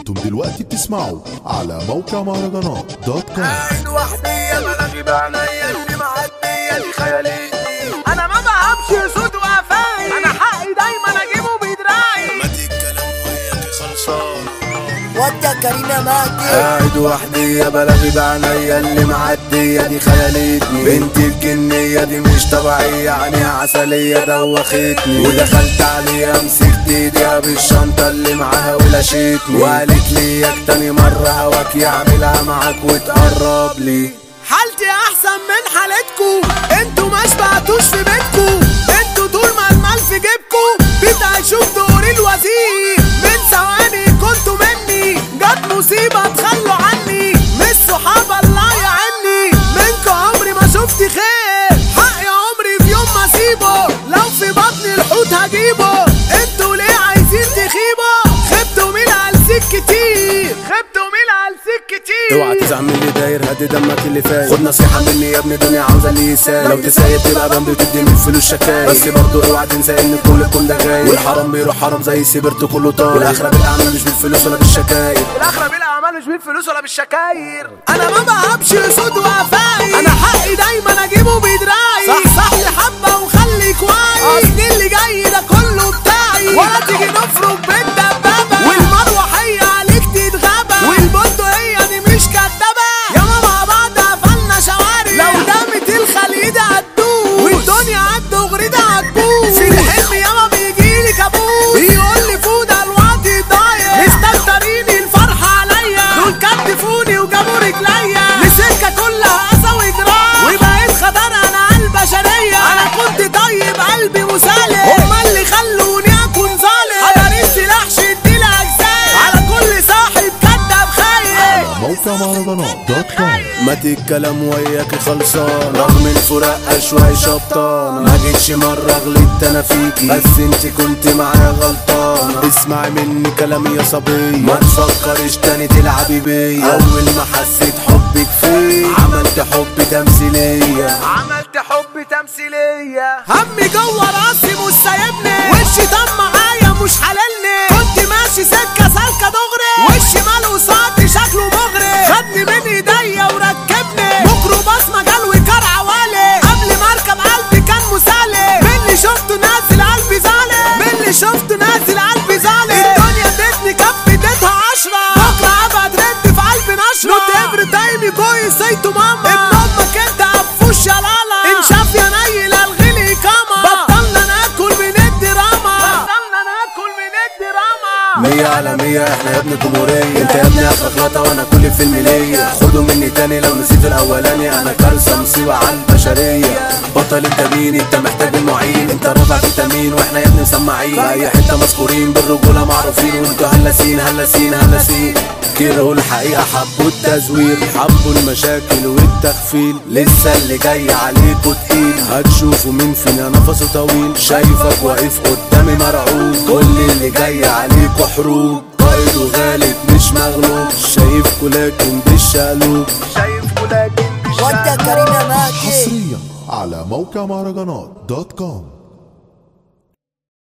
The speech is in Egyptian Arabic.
انتم دلوقتي بتسمعوا على موقع مهرجانات دوت كوم عين وحدية بلاغي بعينيا اللي معدية دي خيالتني انا ما بهبش صوت وقفاي انا حقي دايما اجيبه بدراعي ما الكلام وياك خلصان ودي كريمة مهدي قاعد وحدي يا بلاغي بعينيا اللي معدية دي خيالتني بنتي الجنية دي مش طبيعية عينيها عسلية دوختني ودخلت عليها مسكت ايديها بالشنطة اللي معاها ولاشتني وقالت لي ياك تاني مرة هواك يعملها معاك وتقرب لي حالتي احسن من حالتكو انتوا ما شبعتوش في بيتكو انتوا طول ما المال في جيبكو بتعيشوا في دور الوزير من ثواني كنتوا مني جت مصيبة تخلوا عني مش صحاب الله يعيني منكو عمري ما شفت خير حقي عمري في يوم ما اسيبه لو في بطني الحوت هجيبه انتوا ليه عايزين تخيبوا خبتوا مين على كتير خبتوا مين على كتير اوعى تزعل من اللي داير هدي دمك اللي فاير خد نصيحة مني يا ابني الدنيا عاوزة اللي يساير لو تسايب تبقى بند وتدي من الفلوس شكاير بس برضه اوعى تنسى ان كل كل ده غايب والحرام بيروح حرام زي سيبرت كله طاير والاخرة بالاعمال مش بالفلوس ولا بالشكاير الاخرة بالاعمال مش بالفلوس ولا بالشكاير انا ما بهبش صوت وقفاي انا حقي دايما اجيبه بدراعي صح صح لي حبة وخليك واعي اصل اللي جاي ده كله بتاعي ولا تيجي نفرق بالدبابة والمروحية عليك تتغابى والبندقية دي مش كدابة ياما مع بعض قفلنا شوارع لو دامت الخليج هتدوس والدنيا عالدغري ده هتبوظ في الحلم ياما بيجيلي كابوس بيقول لي فوده الوقت ضايع مستكترين الفرحة عليا دول كتفوني وجابوا رجليا لسكة كلها أذى وجراح وبقيت خطر أنا على البشرية أنا كنت طيب قلبي مسالم هما اللي خلوني أكون ظالم أنا السلاح شد الأجزاء على كل صاحب كداب خايف موقع مهرجانات دوت كوم مات الكلام وياك خلصان رغم الفراق اشواي شبطان ما جيتش مرة غلطت انا فيكي بس انت كنت معايا غلطان اسمعي مني كلامي يا صبي ما تفكرش تاني تلعبي بيا اول ما حسيت حبك فيا عملت حب تمثيلية عملت حب تمثيلية همي جوه راسي مش سايبني وشي طم معايا مش حللني كنت ماشي سكة سالكة دغري وشي مال وصاطي شكله مغري خدني من ايديا وركبني ميكروباص مجال وكار عوالي قبل ما اركب قلبي كان مسالي من اللي شفته نازل قلبي زعلي من اللي شفته نازل قلبي زعلي الدنيا ادتني كف اديتها عشرة بكرة ابعد رد في قلبي نشرة نوت افري تايم كويس سيتو ماما ابن امك انت عفوش يا لالا انشاف يا نيل الغي لي كاما بطلنا ناكل من الدراما بطلنا ناكل من الدراما مية على مية احنا يا ابن الجمهورية انت يا ابني اخرك لقطة وانا كل فيلم ليا خدوا مني تاني لو نسيت الاولاني انا كارثة مصيبة على البشرية بطل انت مين انت محتاج المعين انت رافع فيتامين واحنا يا ابني مسمعين في اي حتة مذكورين بالرجولة معروفين وانتوا هلاسين هلاسين هلاسين كرهوا الحقيقة حبوا التزوير حبوا المشاكل والتخفيل لسه اللي جاي عليكوا تقيل هتشوفوا مين فينا نفسه طويل شايفك واقف قدامي مرعوب كل اللي جاي عليكوا حروب قائد وغالب مش مغلوب شايفكوا لكن بالشقلوب شايفكوا لكن ودي كريمة مهدي حصريا على موقع مهرجانات دوت كوم